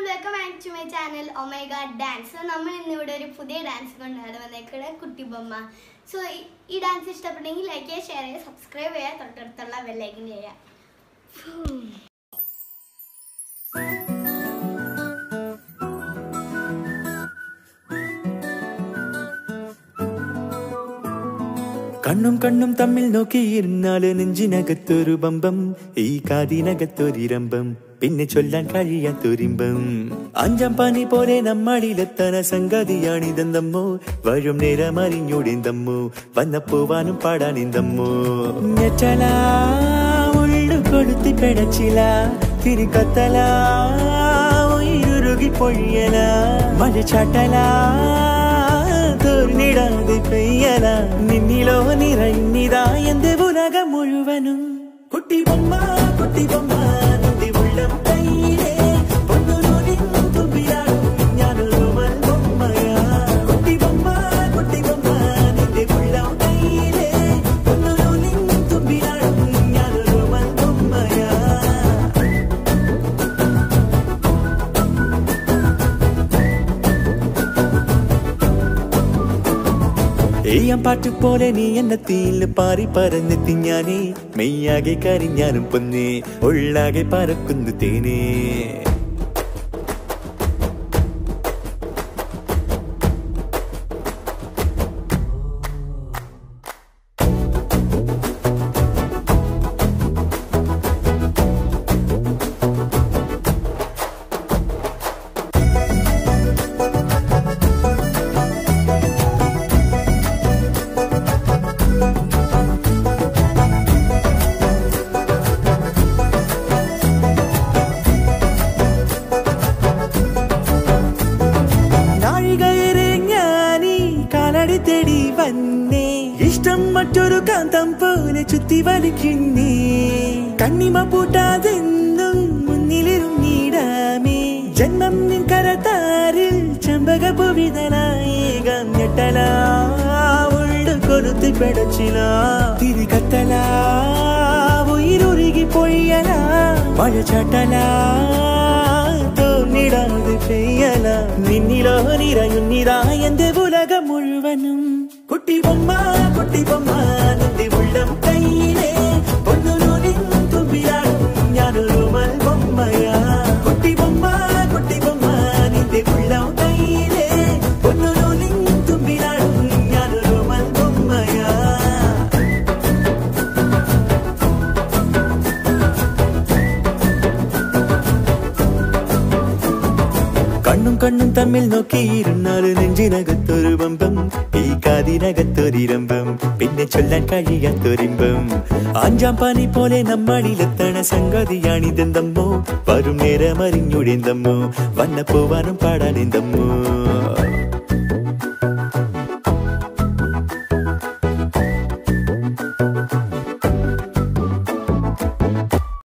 Welcome back to my channel Omega dance നമ്മൾ ഇന്നിവിടെ ഒരു പുതിയ ഡാൻസ് കൊണ്ടാണ് വന്നേക്കുന്നത് കുട്ടി ബൊമ്മ സോ ഈ ഡാൻസ് ഇഷ്ടപ്പെട്ടെങ്കിൽ ലൈക്ക് ചെയ്യുക ഷെയർ ചെയ്യുക സബ്സ്ക്രൈബ് ചെയ്യുക തൊട്ടടുത്തുള്ള ബെല്ലൈക്കൻ ചെയ്യുക കണ്ണും കണ്ണും തമ്മിൽ നോക്കിയിരുന്നാല് നെഞ്ചിനകത്തൊരു ബമ്പം ഈ കാതിനകത്തൊരിരമ്പം പിന്നെ ചൊല്ലാൻ കഴിയാത്തൊരിമ്പം അഞ്ചാം പനി പോലെ നമ്മളിലെത്തന സംഗതിയാണിതെന്തമ്മോ വരും നേരം അറിഞ്ഞൂടിന്തമ്മോ വന്നപ്പോവാനും പാടാനിന്തമ്മോ ഞെറ്റല ഉള്ളു കൊളുത്തി പെടച്ചില തിരിക്കത്തല ഉയിരുകി പൊഴിയല മഴ ചാട്ടല തോർന്നിടാതെ പെയ്യല നിന്നിലോ നിറയുന്നിതാ എന്റെ ഉലകം മുഴുവനും കുട്ടി ബൊമ്മ കുട്ടി ബൊമ്മ നിന്റെ ഉള്ളം കയ്യിലേ പൊന്നുനൂലിൻ തുമ്പിലാടും ഞാനൊരു മൽബൊമ്മയാ. കുട്ടി ബൊമ്മ, കുട്ടി ബൊമ്മ, നിന്റെ ഉള്ളം കയ്യിലേ പൊന്നുനൂലിൻ തുമ്പിലാടും ഞാനൊരു മൽബൊമ്മയാ. ഏയ്യാൻ പാട്ട് പോലെ നീ എന്ന തീയിൽ പാറി പറന്നെത്തി ഞാനേ മെയ്യാകെ കരിഞ്ഞാനും പൊന്നേ ഉള്ളാകെ പറക്കുന്നു തേനേ നാഴികയേറെ ഞാനീ കാലടി തേടി വന്നേ ഇഷ്ടം മറ്റൊരു കാന്തം പോലെ ചുറ്റി വലിക്കുന്നേ കണ്ണിമ പൂട്ടാതെന്നും മുന്നിലിരുന്നിടാമേ ജന്മം നിൻ കരതാരിൽ ചെമ്പക പുവിതനായേകം ഞെട്ടല ഉള്ളു കൊലുത്തി പെടച്ചില തിരി കത്തല ഉയിരുരുകി പൊഴിയല മഴ ചാട്ടല തോന്നിടാതെ പെയ്യല നിന്നിലോ നിറയുന്നിതാ എന്റെ ഉലകം മുഴുവനും കുട്ടി ബൊമ്മ കുട്ടി ബൊമ്മ നിന്റെ ഉള്ളം കയ്യിലേ പൊന്നുനൂലിൻ തുമ്പിലാടും ഞാനൊരു മൽബൊമ്മയാ കുട്ടി ബൊമ്മ കുട്ടി ബൊമ്മ നിന്റെ ഉള്ളം കയ്യിലേ പൊന്നുനൂലിൻ തുമ്പിലാടും ഞാനൊരു മൽബൊമ്മയാ കണ്ണും കണ്ണും തമ്മിൽ നോക്കിയിരുന്നാല് നെഞ്ചിനകത്തൊരു ബമ്പം ഈ കാതിനകത്തൊരിരമ്പം പിന്നെ ചൊല്ലാൻ കഴിയാത്തൊരിമ്പം അഞ്ചാം പനി പോലെ നമ്മളിലെത്തണ സംഗതിയാണിതെന്തമ്മോ വരും നേരം അറിഞ്ഞൂടെന്തമ്മോ വന്ന പോവാനും പാടാനെന്തമ്മോ